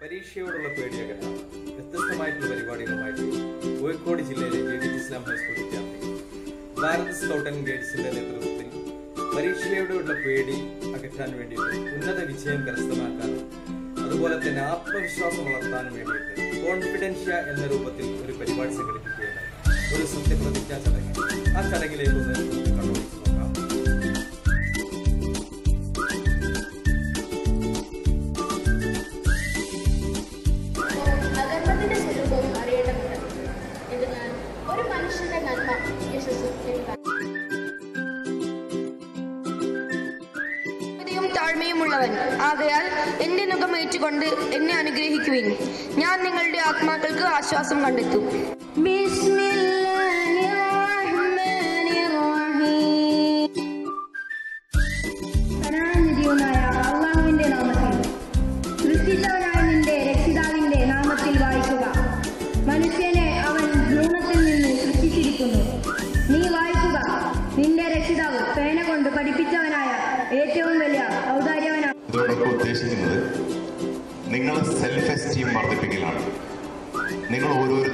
പരീക്ഷയോടുള്ള പേടിയകറ്റാൻ വ്യത്യസ്തമായിട്ടുള്ള പരിപാടികളുമായിട്ട് കോഴിക്കോട് ജില്ലയിലെ J D ഇസ്ലാം high school വിദ്യാർത്ഥികൾ ഭാരത് സ്കൗട്ട് ആൻഡ് ഗൈഡ്സിന്റെ നേതൃത്വത്തിൽ പരീക്ഷയോടുള്ള പേടി അകറ്റാൻ വേണ്ടിയിട്ട് ഉന്നത വിജയം കരസ്ഥമാക്കാനും അതുപോലെ തന്നെ ആത്മവിശ്വാസം വളർത്താനും വേണ്ടിയിട്ട് കോൺഫിഡൻഷ്യ എന്ന രൂപത്തിൽ ഒരു പരിപാടി സംഘടിപ്പിക്കുകയുണ്ടായി ഒരു സത്യപ്രതിജ്ഞാ ചടങ്ങ് ആ ചടങ്ങിലേക്ക് ഒന്ന് നമുക്ക് കണ്ണോടിച്ച് നോക്കാം അധർമ്മത്തിന്റെ സ്വരൂപവും അറിയേണ്ടതുണ്ട് എന്നാൽ ഒരു മനുഷ്യന്റെ നന്മ യശസ്സും ലഭിക്കാം യും താഴ്മയുമുള്ളവൻ ആകയാൽ എന്റെ മുഖം ഏറ്റുകൊണ്ട് എന്നെ അനുഗ്രഹിക്കുവിൻ ഞാൻ നിങ്ങളുടെ ആത്മാക്കൾക്ക് ആശ്വാസം കണ്ടെത്തും കരുണാനിധിയുമായ അള്ളാഹുവിന്റെ നാമത്തിൽ സൃഷ്ടിച്ചവനായ നിന്റെ രക്ഷിതാവിന്റെ നാമത്തിൽ വായിക്കുക മനുഷ്യനെ അവൻ ഭ്രൂണത്തിൽ നിന്ന് സൃഷ്ടിച്ചിരിക്കുന്നു നീ വായിക്കുക നിന്റെ രക്ഷിതാവ് പേന കൊണ്ട് പഠിപ്പിച്ചവനായ ഏറ്റവും വലിയ ഔദാര്യവനാണ് ഇതോടൊപ്പം ഉദ്ദേശിക്കുന്നത് നിങ്ങളുടെ സെൽഫ് എസ്റ്റീം വർദ്ധിപ്പിക്കലാണ് നിങ്ങൾ ഓരോരു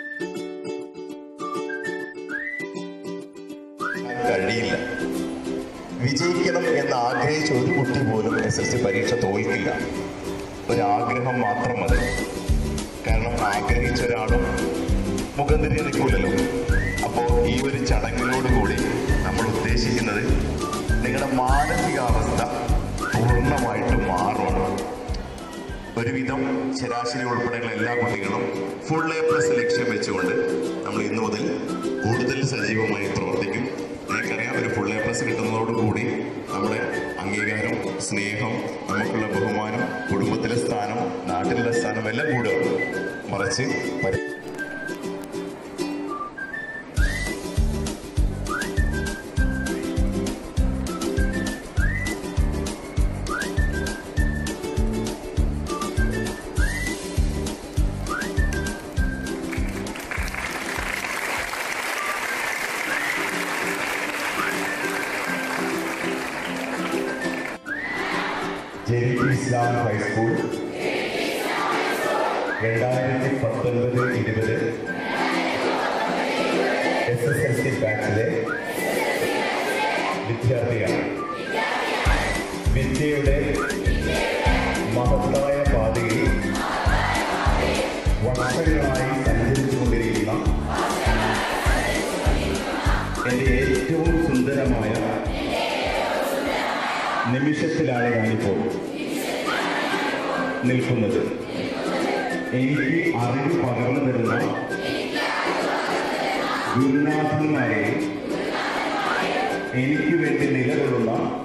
കഴിയില്ല വിജയിക്കണം എന്ന് ആഗ്രഹിച്ച ഒരു കുട്ടി പോലും എസ് എസ് സി പരീക്ഷ തോൽക്കില്ല ഒരാഗ്രഹം മാത്രം മതി കാരണം ആഗ്രഹിച്ച ഒരാളും മുഖം തിരിഞ്ഞ് നിൽക്കൂലല്ലോ അപ്പോൾ ഈ ഒരു ചടങ്ങിനോടുകൂടി നമ്മൾ ഉദ്ദേശിക്കുന്നത് നിങ്ങളുടെ മാനസികാവസ്ഥ പൂർണ്ണമായിട്ടും മാറണം ഒരുവിധം ശരാശരി ഉൾപ്പെടെയുള്ള എല്ലാ കുട്ടികളും ഫുൾ എ പ്ലസ് ലക്ഷ്യം വെച്ചുകൊണ്ട് നമ്മൾ ഇന്നു മുതൽ കൂടുതൽ സജീവമായി പ്രവർത്തിക്കും നിങ്ങൾക്കറിയാം ഒരു ഫുൾ എ പ്ലസ് കിട്ടുന്നതോടുകൂടി നമ്മുടെ അംഗീകാരം സ്നേഹം നമുക്കുള്ള ബഹുമാനം കുടുംബത്തിലെ സ്ഥാനം നാട്ടിലെ സ്ഥാനം എല്ലാം കൂടുക മറിച്ച് പരി- ജെനിറ്റ് ഇസ്ലാം ഹൈസ്കൂൾ രണ്ടായിരത്തി പത്തൊൻപത് ഇരുപത് എസ് എസ് എൽ സി ബാച്ചിലെ വിദ്യാർത്ഥിയാണ് വിദ്യയുടെ മഹത്തായ പാതയിൽ വർഷങ്ങളായി സഞ്ചരിച്ചുകൊണ്ടിരിക്കുന്ന എൻ്റെ ഏറ്റവും സുന്ദരമായ നിമിഷത്തിലാണ് ഞാനിപ്പോൾ നിൽക്കുന്നത് എനിക്ക് അറിവ് പകർന്നു തരുന്ന ഗുരുനാഥന്മാരെയും എനിക്ക് വേണ്ടി നിലകൊള്ളുന്ന